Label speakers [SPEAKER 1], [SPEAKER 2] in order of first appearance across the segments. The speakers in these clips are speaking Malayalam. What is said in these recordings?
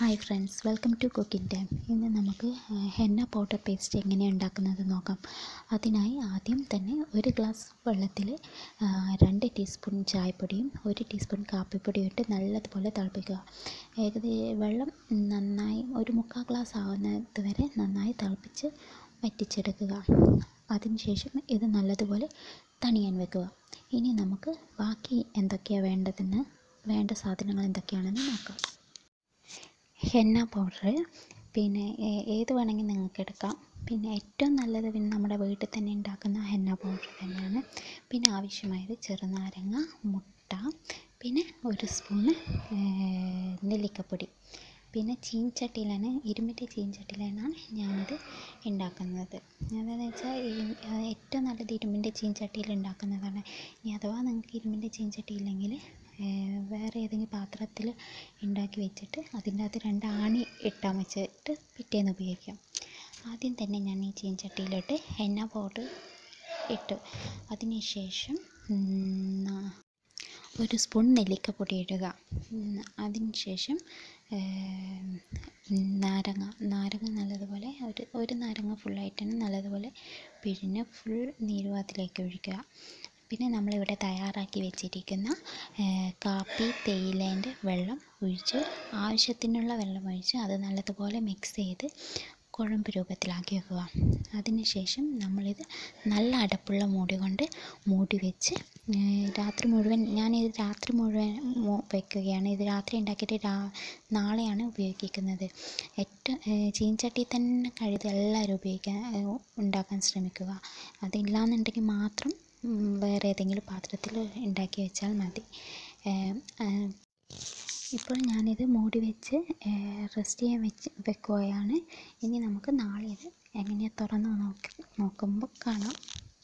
[SPEAKER 1] hi friends welcome to cooking time ഇന്ന് നമുക്ക് ആ, ഹെന്ന പൗഡർ പേസ്റ്റ് എങ്ങനെയാണ് ഉണ്ടാക്കുന്നത് നോക്കാം അതിനായി ആദ്യം തന്നെ ഒരു ഗ്ലാസ് വെള്ളത്തിൽ ആ, രണ്ട് ടീസ്പൂൺ ചായപ്പൊടിയും ഒരു ടീസ്പൂൺ കാപ്പിപ്പൊടിയും ഇട്ട് നല്ലതുപോലെ തിളപ്പിക്കുക ഏകദേശം വെള്ളം നന്നായി ഒരു മുക്കാൽ ഗ്ലാസ് ആവുന്നത് വരെ നന്നായി തിളപ്പിച്ച് വറ്റിച്ചെടുക്കുക അതിനുശേഷം ഇത് നല്ലതുപോലെ തണിയാൻ വെക്കുക ഇനി നമുക്ക് ബാക്കി എന്തൊക്കെയാണ് വേണ്ടതെന്ന് വേണ്ട സാധനങ്ങൾ എന്തൊക്കെയാണെന്ന് നോക്കാം ഹെന്ന പൗഡർ പിന്നെ ഏ- ഏത് വേണമെങ്കിൽ നിങ്ങൾക്ക് എടുക്കാം പിന്നെ ഏറ്റവും നല്ലത് പിന്നെ നമ്മുടെ വീട്ടിൽ തന്നെ ഉണ്ടാക്കുന്ന ഹെന്ന പൗഡർ തന്നെയാണ് പിന്നെ ആവശ്യമായത് ചെറുനാരങ്ങ മുട്ട പിന്നെ ഒരു സ്പൂണ് ഏ, നെല്ലിക്കപ്പൊടി പിന്നെ ചീൻചട്ടിയിലാണ് ഇരുമ്പിൻ്റെ ചീൻചട്ടിയിലാണ് ഞാനിത് ഉണ്ടാക്കുന്നത് അതെന്ന് വെച്ചാൽ ഈ ആ, ഏറ്റവും നല്ലത് ഇരുമ്പിൻ്റെ ചീൻചട്ടിയിൽ ഉണ്ടാക്കുന്നതാണ് ഇനി അഥവാ നിങ്ങൾക്ക് ഇരുമ്പിൻ്റെ ചീൻചട്ടി ഇല്ലെങ്കിൽ ഏഹ് വേറെ ഏതെങ്കിലും പാത്രത്തിൽ ഉണ്ടാക്കി വെച്ചിട്ട് അതിൻ്റെ അകത്ത് രണ്ട് ആണി ഇട്ടാൽ വെച്ചിട്ട് പിറ്റേന്ന് ഉപയോഗിക്കാം ആദ്യം തന്നെ ഞാൻ ഈ ചീൻചട്ടിയിലോട്ട് എണ്ണ പൗഡർ ഇട്ടു അതിനുശേഷം ഉം, ഒരു സ്പൂൺ നെല്ലിക്കപ്പൊടി ഇടുക ഉം, അതിനുശേഷം ഏം, നാരങ്ങ നാരങ്ങ നല്ലതുപോലെ ഒരു ഒരു നാരങ്ങ ഫുള്ളായിട്ട് തന്നെ നല്ലതുപോലെ പിഴിഞ്ഞ് ഫുൾ നീരും അതിലേക്ക് ഒഴിക്കുക പിന്നെ നമ്മളിവിടെ തയ്യാറാക്കി വെച്ചിരിക്കുന്ന ഏ, കാപ്പി തേയിലേൻ്റെ വെള്ളം ഒഴിച്ച് ആവശ്യത്തിനുള്ള വെള്ളം ഒഴിച്ച് അത് നല്ലതുപോലെ മിക്സ് ചെയ്ത് കുഴമ്പ് രൂപത്തിലാക്കി വെക്കുക അതിനുശേഷം നമ്മളിത് നല്ല അടപ്പുള്ള മൂടി കൊണ്ട് മൂടി വെച്ച് ഏ, രാത്രി മുഴുവൻ ഞാനിത് രാത്രി മുഴുവൻ മു- വെക്കുകയാണ് ഇത് രാത്രി ഉണ്ടാക്കിയിട്ട് രാ നാളെയാണ് ഉപയോഗിക്കുന്നത് ഏറ്റവും ചീൻചട്ടി തന്നെ കഴുതി എല്ലാവരും ഉപയോഗിക്കാൻ ഏ, ഉണ്ടാക്കാൻ ശ്രമിക്കുക അതില്ലാന്നുണ്ടെങ്കിൽ മാത്രം ഉം, വേറെ ഏതെങ്കിലും പാത്രത്തിൽ ഉണ്ടാക്കി വെച്ചാൽ മതി ഏ, ആ, ഇപ്പോൾ ഞാനിത് മൂടി വെച്ച് റെസ്റ്റ് ചെയ്യാൻ വെച്ച് വെക്കുകയാണ് ഇനി നമുക്ക് നാളെ ഇത് എങ്ങനെയാണ് തുറന്ന് നോക്കി നോക്കുമ്പോൾ കാണാം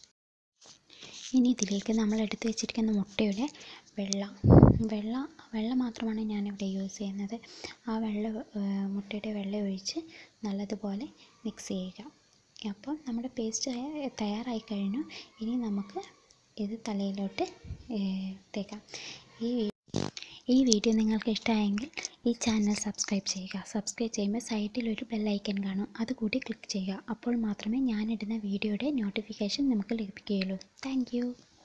[SPEAKER 1] ഇനി ഇതിലേക്ക് നമ്മൾ എടുത്ത് വെച്ചിരിക്കുന്ന മുട്ടയുടെ വെള്ള വെള്ള വെള്ള മാത്രമാണ് ഞാനിവിടെ യൂസ് ചെയ്യുന്നത് ആ വെള്ള ഏ, മുട്ടയുടെ വെള്ള ഒഴിച്ച് നല്ലതുപോലെ മിക്സ് ചെയ്യുക അപ്പോൾ നമ്മുടെ പേസ്റ്റ് തയ്യാറായി കഴിഞ്ഞു ഇനി നമുക്ക് ഇത് തലയിലോട്ട് ഏ, തേക്കാം ഈ വീ- ഈ വീഡിയോ നിങ്ങൾക്ക് ഇഷ്ടമായെങ്കിൽ ഈ ചാനൽ സബ്സ്ക്രൈബ് ചെയ്യുക സബ്സ്ക്രൈബ് ചെയ്യുമ്പോൾ സൈഡിൽ ഒരു ബെല്ലൈക്കൺ കാണും അതുകൂടി ക്ലിക്ക് ചെയ്യുക അപ്പോൾ മാത്രമേ ഞാനിടുന്ന വീഡിയോയുടെ നോട്ടിഫിക്കേഷൻ നമുക്ക് ലഭിക്കുകയുള്ളൂ താങ്ക്